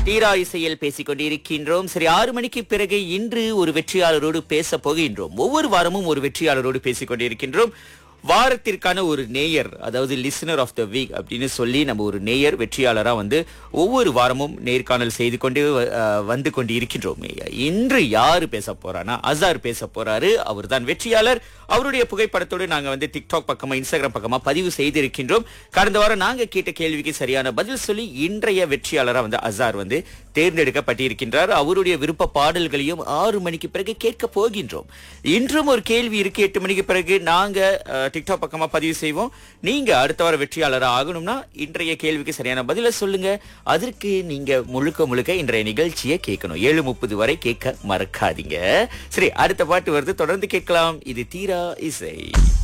தீரா இசையில் பேசிக் கொண்டிருக்கின்றோம் சரி ஆறு மணிக்கு பிறகு இன்று ஒரு வெற்றியாளரோடு பேச போகின்றோம் ஒவ்வொரு வாரமும் ஒரு வெற்றியாளரோடு பேசிக் கொண்டிருக்கின்றோம் வாரத்திற்கான ஒரு நேயர் அதாவது லிசனர் ஆஃப் த வீக் அப்படின்னு சொல்லி நம்ம ஒரு நேயர் வெற்றியாளரா வந்து ஒவ்வொரு வாரமும் நேர்காணல் செய்து கொண்டு அஹ், வந்து கொண்டு இருக்கின்றோம் இன்று யாரு பேச போறானா அசார் பேச போறாரு அவர்தான் வெற்றியாளர் அவருடைய புகைப்படத்தோடு நாங்க வந்து டிக்டாக் பக்கமா இன்ஸ்டாகிராம் பக்கமா பதிவு செய்திருக்கின்றோம் கடந்த வாரம் நாங்க கேட்ட கேள்விக்கு சரியான பதில் சொல்லி இன்றைய வெற்றியாளரா வந்து அசார் வந்து தேர்ந்தெடுக்கப்பட்டிருக்கின்றார் அவருடைய விருப்ப பாடல்களையும் ஆறு மணிக்கு பிறகு கேட்க போகின்றோம் இன்றும் ஒரு கேள்வி இருக்கு எட்டு மணிக்கு பிறகு நாங்க அஹ், டிக்டாக் பக்கமா பதிவு செய்வோம் நீங்க அடுத்த வாரம் வெற்றியாளராக ஆகணும்னா இன்றைய கேள்விக்கு சரியான பதில சொல்லுங்க அதற்கு நீங்க முழுக்க முழுக்க இன்றைய நிகழ்ச்சியை கேட்கணும் ஏழு முப்பது வரை கேட்க மறக்காதீங்க சரி அடுத்த பாட்டு வருது தொடர்ந்து கேட்கலாம் இது தீரா இசை